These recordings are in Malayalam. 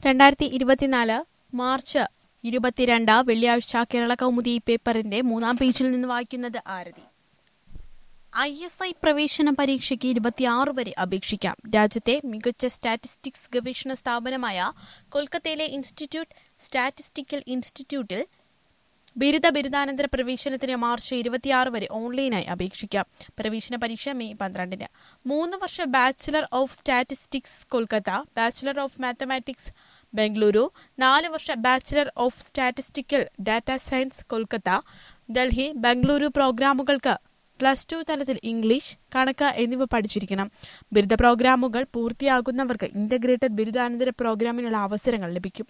രണ്ടായിരത്തി ഇരുപത്തിനാല് മാർച്ച് ഇരുപത്തിരണ്ട് വെള്ളിയാഴ്ച കേരള കൗമുദി പേപ്പറിന്റെ മൂന്നാം പേജിൽ നിന്ന് വായിക്കുന്നത് ആരതി ഐ എസ് ഐ പ്രവേശന പരീക്ഷയ്ക്ക് ഇരുപത്തിയാറ് വരെ അപേക്ഷിക്കാം രാജ്യത്തെ മികച്ച സ്റ്റാറ്റിസ്റ്റിക്സ് ഗവേഷണ സ്ഥാപനമായ കൊൽക്കത്തയിലെ ഇൻസ്റ്റിറ്റ്യൂട്ട് സ്റ്റാറ്റിസ്റ്റിക്കൽ ഇൻസ്റ്റിറ്റ്യൂട്ടിൽ ബിരുദ ബിരുദാനന്തര പ്രവേശനത്തിന് മാർച്ച് ഇരുപത്തിയാറ് വരെ ഓൺലൈനായി അപേക്ഷിക്കാം പ്രവേശന പരീക്ഷ മെയ് പന്ത്രണ്ടിന് മൂന്ന് വർഷ bachelor of statistics Kolkata bachelor of mathematics Bengaluru നാല് വർഷ bachelor of statistical data science Kolkata Delhi Bengaluru പ്രോഗ്രാമുകൾക്ക് പ്ലസ് ടു തലത്തിൽ ഇംഗ്ലീഷ് കണക്ക് എന്നിവ പഠിച്ചിരിക്കണം ബിരുദ പ്രോഗ്രാമുകൾ പൂർത്തിയാകുന്നവർക്ക് ഇന്റഗ്രേറ്റഡ് ബിരുദാനന്തര പ്രോഗ്രാമിനുള്ള അവസരങ്ങൾ ലഭിക്കും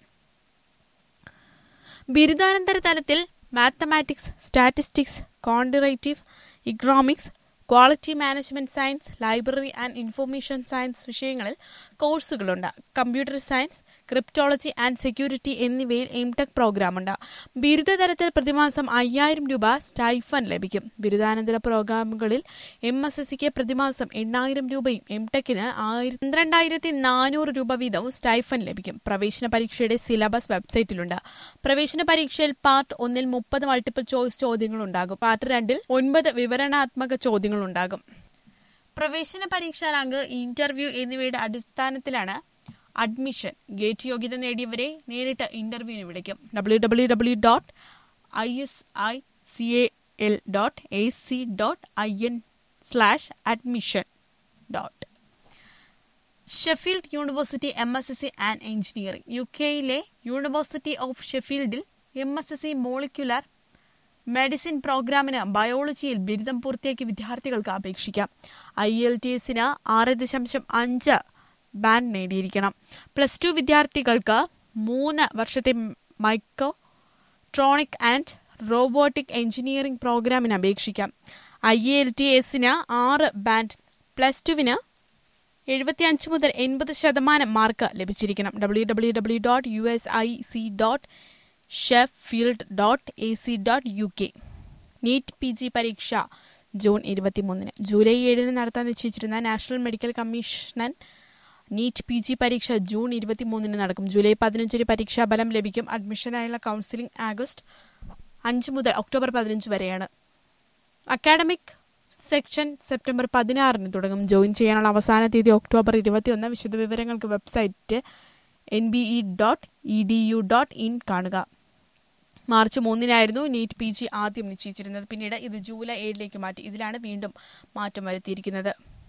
ബിരുദാനന്തര തലത്തിൽ mathematics statistics quantitative economics quality management science library and information science വിഷയങ്ങളിൽ കോഴ്സുകളുണ്ട് computer science cryptology and security എന്നിവയിൽ എംടെക് പ്രോഗ്രാമുണ്ട് ബിരുദതലത്തിൽ പ്രതിമാസം അയ്യായിരം രൂപ സ്റ്റൈഫൻ ലഭിക്കും ബിരുദാനന്തര പ്രോഗ്രാമുകളിൽ എം എസ് എസ് സിക്ക് പ്രതിമാസം എണ്ണായിരം രൂപയും എംടെക്കിന് പന്ത്രണ്ടായിരത്തി നാനൂറ് രൂപ വീതവും സ്റ്റൈഫൻ ലഭിക്കും പ്രവേശന പരീക്ഷയുടെ സിലബസ് വെബ്സൈറ്റിലുണ്ട് പ്രവേശന പരീക്ഷയിൽ പാർട്ട് ഒന്നിൽ മുപ്പത് മൾട്ടിപ്പിൾ ചോയ്സ് ചോദ്യങ്ങളുണ്ടാകും പാർട്ട് രണ്ടിൽ ഒൻപത് വിവരണാത്മക ചോദ്യങ്ങളുണ്ടാകും പ്രവേശന പരീക്ഷാ റാങ്ക് ഇന്റർവ്യൂ എന്നിവയുടെ അടിസ്ഥാനത്തിലാണ് അഡ്മിഷൻ ഗേറ്റ് യോഗ്യത നേടിയവരെ നേരിട്ട് ഇന്റർവ്യൂവിന് വിളിക്കും W W W dot I S I C A L dot A C dot I N slash admission dot Sheffield university M S S C and engineering U കെയിലെ യൂണിവേഴ്സിറ്റി ഓഫ് ഷെഫീൽഡിൽ M S S C molecular medicine പ്രോഗ്രാമിന് ബയോളജിയിൽ ബിരുദം പൂർത്തിയാക്കിയ വിദ്യാർത്ഥികൾക്ക് അപേക്ഷിക്കാം ഐ എൽ ടി എസിന് ആറ് ദശാംശം അഞ്ച് ബാൻഡ് നേടിയിരിക്കണം പ്ലസ് ടു വിദ്യാർത്ഥികൾക്ക് മൂന്ന് വർഷത്തെ micro tronic and robotic engineering പ്രോഗ്രാമിന് അപേക്ഷിക്കാം ഐ എൽ ടി എസിന് ആറ് ബാൻഡ് പ്ലസ് ടുവിന് എഴുപത്തിയഞ്ച് മുതൽ എൺപത് ശതമാനം മാർക്ക് ലഭിച്ചിരിക്കണം W W W dot U S I C dot Sheffield dot A C dot U K NEET P G പരീക്ഷ ജൂൺ ഇരുപത്തിമൂന്നിന് ജൂലൈ ഏഴിന് നടത്താൻ നിശ്ചയിച്ചിരുന്ന national medical commission NEET P G പരീക്ഷ ജൂൺ ഇരുപത്തിമൂന്നിന് നടക്കും ജൂലൈ പതിനഞ്ചിന് പരീക്ഷാ ഫലം ലഭിക്കും അഡ്മിഷനായുള്ള കൗൺസിലിംഗ് ആഗസ്റ്റ് അഞ്ച് മുതൽ ഒക്ടോബർ പതിനഞ്ച് വരെയാണ് അക്കാഡമിക് സെക്ഷൻ സെപ്റ്റംബർ പതിനാറിന് തുടങ്ങും ജോയിൻ ചെയ്യാനുള്ള അവസാന തീയതി ഒക്ടോബർ ഇരുപത്തിയൊന്ന് വിശദവിവരങ്ങൾക്ക് website N B E dot E D U dot in കാണുക മാർച്ച് മൂന്നിനായിരുന്നു നീറ്റ് പി ജി ആദ്യം നിശ്ചയിച്ചിരുന്നത് പിന്നീട് ഇത് ജൂലൈ ഏഴിലേക്ക് മാറ്റി ഇതിലാണ് വീണ്ടും മാറ്റം വരുത്തിയിരിക്കുന്നത്